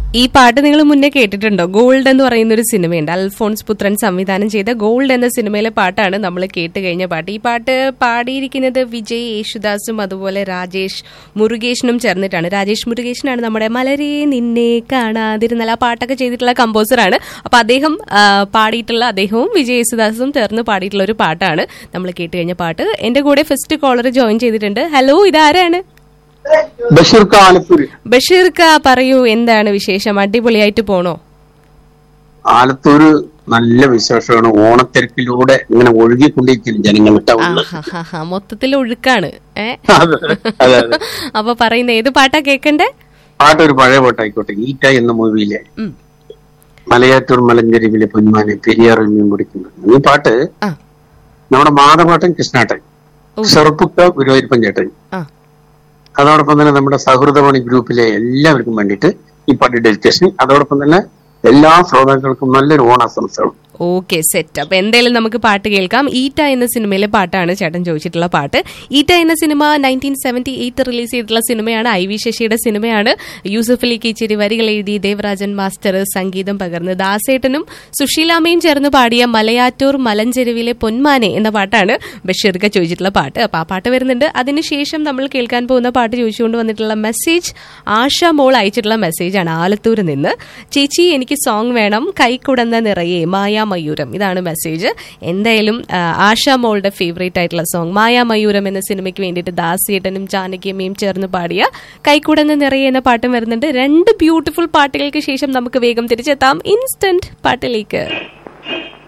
ഈ പാട്ട് നിങ്ങൾ മുന്നേ കേട്ടിട്ടുണ്ടോ ഗോൾഡ് എന്ന് പറയുന്ന ഒരു സിനിമയുണ്ട് അൽഫോൺസ് പുത്രൻ സംവിധാനം ചെയ്ത ഗോൾഡ് എന്ന സിനിമയിലെ പാട്ടാണ് നമ്മൾ കേട്ട് കഴിഞ്ഞ പാട്ട് ഈ പാട്ട് പാടിയിരിക്കുന്നത് വിജയ് യേശുദാസും അതുപോലെ രാജേഷ് മുരുകേഷനും ചേർന്നിട്ടാണ് രാജേഷ് മുരുകേഷനാണ് നമ്മുടെ മലരെ നിന്നെ കാണാതിരുന്നാൽ ആ പാട്ടൊക്കെ ചെയ്തിട്ടുള്ള കമ്പോസറാണ് അപ്പൊ അദ്ദേഹം ആ, പാടിയിട്ടുള്ള അദ്ദേഹവും വിജയ് യേശുദാസും ചേർന്ന് പാടിയിട്ടുള്ള ഒരു പാട്ടാണ് നമ്മൾ കേട്ട് കഴിഞ്ഞ പാട്ട് എന്റെ കൂടെ ഫസ്റ്റ് കോളർ ജോയിൻ ചെയ്തിട്ടുണ്ട് ഹലോ ഇതാരാണ് ബഷീർ ആലത്തൂര് ബഷീർ ക പറയൂ എന്താണ് വിശേഷം അടിപൊളിയായിട്ട് പോണോ ആലത്തൂര് നല്ല വിശേഷമാണ് ഓണത്തിരക്കിലൂടെ ഇങ്ങനെ ഒഴുകിക്കൊണ്ടിരിക്കും ജനങ്ങൾ ടൗണില് ആഹാഹാഹാ. മൊത്തത്തിൽ ഒഴുക്കാണ് ഏ അതെ അതെ അതെ അപ്പൊ പറയുന്ന ഏത് പാട്ടാ കേക്കണ്ടേ പാട്ട് ഒരു പഴയ പാട്ടായിക്കോട്ടെ ഈറ്റ എന്ന മൂവിയിലെ ഉം. മലയാറ്റൂർ മലഞ്ചെരിവിലെ പൊന്മാനെ പെരിയാറിൽ മീൻ കുടിക്കുന്നത് ഈ പാട്ട് ആ നമ്മുടെ മാധവാട്ടൻ കൃഷ്ണാട്ടൻ ഓ. ചെറുപ്പുക്ക ഗുരുവായൂരപ്പൻ ചേട്ടൻ ആ അതോടൊപ്പം തന്നെ നമ്മുടെ സൗഹൃദമണി ഗ്രൂപ്പിലെ എല്ലാവർക്കും വേണ്ടിയിട്ട് ഈ പാട്ട് ഡെഡിക്കേഷൻ അതോടൊപ്പം തന്നെ എല്ലാ ശ്രോതാക്കൾക്കും നല്ലൊരു ഓണാശംസകളും ഓക്കെ സെറ്റ് അപ്പൊ എന്തായാലും നമുക്ക് പാട്ട് കേൾക്കാം ഈറ്റ എന്ന സിനിമയിലെ പാട്ടാണ് ചേട്ടൻ ചോദിച്ചിട്ടുള്ള പാട്ട് ഈറ്റ എന്ന സിനിമ നയൻറ്റീൻ സെവന്റി എയ്റ്റ് റിലീസ് ചെയ്തിട്ടുള്ള സിനിമയാണ് ഐ വി ശശിയുടെ സിനിമയാണ് യൂസഫ് അലി കീച്ചിരി വരികൾ എഴുതി ദേവരാജൻ മാസ്റ്റർ സംഗീതം പകർന്ന് ദാസേട്ടനും സുശീലാമ്മയും ചേർന്ന് പാടിയ മലയാറ്റൂർ മലഞ്ചെരുവിലെ പൊന്മാനെ എന്ന പാട്ടാണ് ബഷീർക്ക ചോദിച്ചിട്ടുള്ള പാട്ട് അപ്പൊ ആ പാട്ട് വരുന്നുണ്ട് അതിനുശേഷം നമ്മൾ കേൾക്കാൻ പോകുന്ന പാട്ട് ചോദിച്ചുകൊണ്ട് വന്നിട്ടുള്ള മെസ്സേജ് ആശ മോൾ അയച്ചിട്ടുള്ള മെസ്സേജാണ് ആലത്തൂരിൽ നിന്ന് ചേച്ചി എനിക്ക് സോങ് വേണം കൈക്കുടന്ന നിറയെ മായാമയൂരം ഇതാണ് മെസ്സേജ് എന്തായാലും ആ, ആശ മോളുടെ ഫേവറേറ്റ് ആയിട്ടുള്ള സോങ് മായാമയൂരം എന്ന സിനിമയ്ക്ക് വേണ്ടിയിട്ട് ദാസിയേട്ടനും ജാനകിയമ്മയും ചേർന്ന് പാടിയ കൈക്കുടന്ന നിറയെ എന്ന പാട്ടും വരുന്നുണ്ട് രണ്ട് ബ്യൂട്ടിഫുൾ പാട്ടുകൾക്ക് ശേഷം നമുക്ക് വേഗം തിരിച്ചെത്താം ഇൻസ്റ്റന്റ് പാട്ടിലേക്ക്